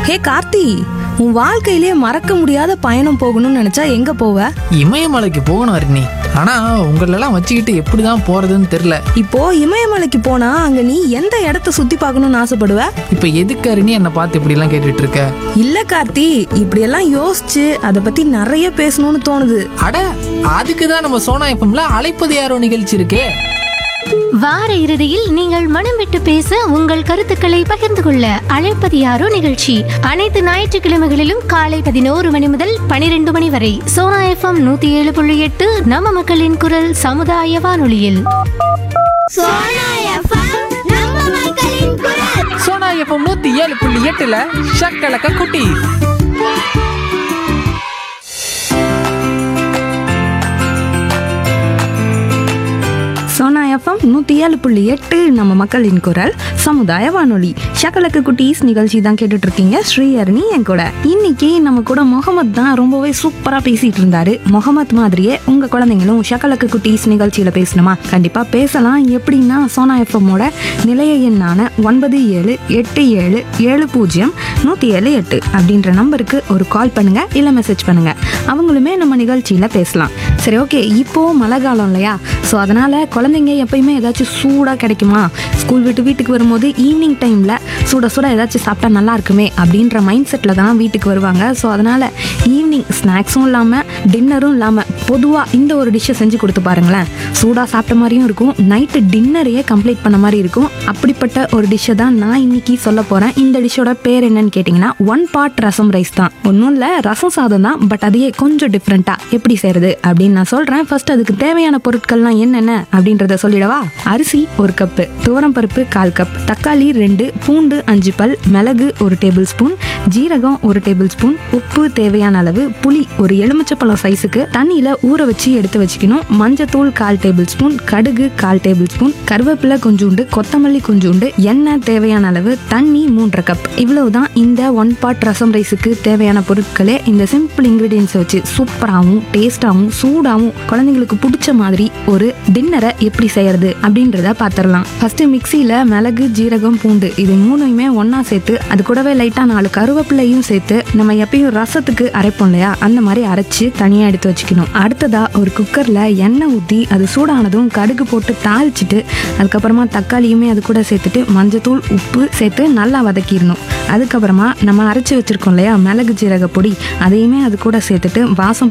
ஹே கார்த்தி உன் வாழ்க்கையிலே மறக்க முடியாத பயணம் போகணும்னு நினைச்சா எங்க போவ இமயமலைக்கு போகணும் அருணி ஆனா உங்களெல்லாம் வச்சுக்கிட்டு எப்படிதான் போறதுன்னு தெரியல இப்போ இமயமலைக்கு போனா அங்க நீ எந்த இடத்த சுத்தி பார்க்கணும்னு ஆசைப்படுவ இப்ப எதுக்கு அருணி என்னை பார்த்து இப்படி எல்லாம் கேட்டுட்டு இருக்க இல்ல கார்த்தி இப்படியெல்லாம் யோசிச்சு அதை பத்தி நிறைய பேசணும்னு தோணுது அட அதுக்கு தான் நம்ம சோனா எஃப்எம்ல அழைப்பது யாரோ நிகழ்ச்சி இருக்கே வார இறுதியில் நீங்கள் மனம் விட்டு பேச உங்கள் கருத்துக்களை பகிர்ந்து கொள்ள அழைப்பது யாரோ நிகழ்ச்சி அனைத்து ஞாயிற்றுக்கிழமைகளிலும் காலை பதினோரு மணி முதல் பனிரெண்டு மணி வரை சோனா எஃப்எம் நூத்தி ஏழு புள்ளி எட்டு நம்ம மக்களின் குரல் சமுதாய வானொலியில் சோனா எஃப்எம் நம்ம மக்களின் குரல் சோனா எஃப்எம் நூத்தி ஏழு புள்ளி எட்டுல ஷக்கலக்க குட்டி சோனா எஃப்எம் நூற்றி ஏழு புள்ளி எட்டு நம்ம மக்களின் குரல் சமுதாய வானொலி ஷக்கலக்கு குட்டீஸ் நிகழ்ச்சி தான் கேட்டுட்டு இருக்கீங்க ஸ்ரீஹரணி என் கூட இன்னைக்கு நம்ம கூட முகமது தான் ரொம்பவே சூப்பராக பேசிட்டு இருந்தாரு முகமது மாதிரியே உங்க குழந்தைங்களும் ஷக்கலக்கு குட்டீஸ் நிகழ்ச்சியில பேசணுமா கண்டிப்பா பேசலாம் எப்படின்னா சோனா எஃப்எம்மோட நிலைய எண்ணான ஒன்பது ஏழு எட்டு ஏழு ஏழு பூஜ்ஜியம் நூற்றி ஏழு எட்டு அப்படின்ற நம்பருக்கு ஒரு கால் பண்ணுங்க இல்லை மெசேஜ் பண்ணுங்க அவங்களுமே நம்ம நிகழ்ச்சியில பேசலாம் சரி ஓகே இப்போ மழை காலம் இல்லையா ஸோ அதனால குழந்தைங்க எப்பயுமே ஏதாச்சும் சூடாக கிடைக்குமா ஸ்கூல் விட்டு வீட்டுக்கு வரும்போது ஈவினிங் டைமில் சூட சூட ஏதாச்சும் சாப்பிட்டா நல்லா இருக்குமே அப்படின்ற மைண்ட் செட்டில் தான் வீட்டுக்கு வருவாங்க ஸோ அதனால் ஈவினிங் ஸ்நாக்ஸும் இல்லாமல் டின்னரும் இல்லாமல் பொதுவாக இந்த ஒரு டிஷ்ஷை செஞ்சு கொடுத்து பாருங்களேன் சூடாக சாப்பிட்ட மாதிரியும் இருக்கும் நைட்டு டின்னரையே கம்ப்ளீட் பண்ண மாதிரி இருக்கும் அப்படிப்பட்ட ஒரு டிஷ்ஷை தான் நான் இன்னைக்கு சொல்ல போகிறேன் இந்த டிஷ்ஷோட பேர் என்னன்னு கேட்டிங்கன்னா ஒன் பார்ட் ரசம் ரைஸ் தான் ஒன்றும் இல்லை ரசம் சாதம் தான் பட் அதையே கொஞ்சம் டிஃப்ரெண்ட்டாக எப்படி செய்கிறது அப்படின்னு நான் சொல்கிறேன் ஃபர்ஸ்ட் அதுக்கு தேவையான பொருட்கள்லாம் என்னென்ன அப்படின்றத சொல்லிடவா அரிசி ஒரு கப்பு துவரம்பருப்பு கால் கப் தக்காளி ரெண்டு பூண்டு அஞ்சு பல் மிளகு ஒரு டேபிள் ஸ்பூன் ஜீரகம் ஒரு டேபிள் ஸ்பூன் உப்பு தேவையான அளவு புளி ஒரு எலுமிச்சப்பழம் சைஸுக்கு தண்ணியில ஊற வச்சு எடுத்து வச்சுக்கணும் மஞ்சத்தூள் கால் டேபிள் ஸ்பூன் கடுகு கால் டேபிள் ஸ்பூன் கருவேப்பிலை கொஞ்சோண்டு கொத்தமல்லி கொஞ்சோண்டு எண்ணெய் தேவையான அளவு தண்ணி மூன்றரை கப் இவ்வளவுதான் இந்த ஒன் பாட் ரசம் ரைஸுக்கு தேவையான பொருட்களே இந்த சிம்பிள் இன்கிரீடியன்ஸை வச்சு சூப்பராகவும் டேஸ்டாகவும் சூடாகவும் குழந்தைங்களுக்கு பிடிச்ச மாதிரி ஒரு டின்னரை எப்படி செய்யறது அப்படின்றத பார்த்துடலாம் ஃபர்ஸ்ட் மிக்சியில மிளகு ஜீரகம் பூண்டு இது மூணுமே ஒண்ணா சேர்த்து அது கூடவே லைட்டா நாலு கருவேப்பிலையும் சேர்த்து நம்ம எப்பயும் ரசத்துக்கு அரைப்போம் இல்லையா அந்த மாதிரி அரைச்சு தனியா எடுத்து வச்சுக்கணும் அடுத்ததா ஒரு குக்கர்ல எண்ணெய் ஊற்றி அது சூடானதும் கடுகு போட்டு தாளிச்சிட்டு அதுக்கப்புறமா தக்காளியுமே அது கூட சேர்த்துட்டு மஞ்சத்தூள் உப்பு சேர்த்து நல்லா வதக்கிடணும் அதுக்கப்புறமா நம்ம அரைச்சி வச்சிருக்கோம் இல்லையா மிளகு ஜீரக பொடி அதையுமே அது கூட சேர்த்துட்டு வாசம்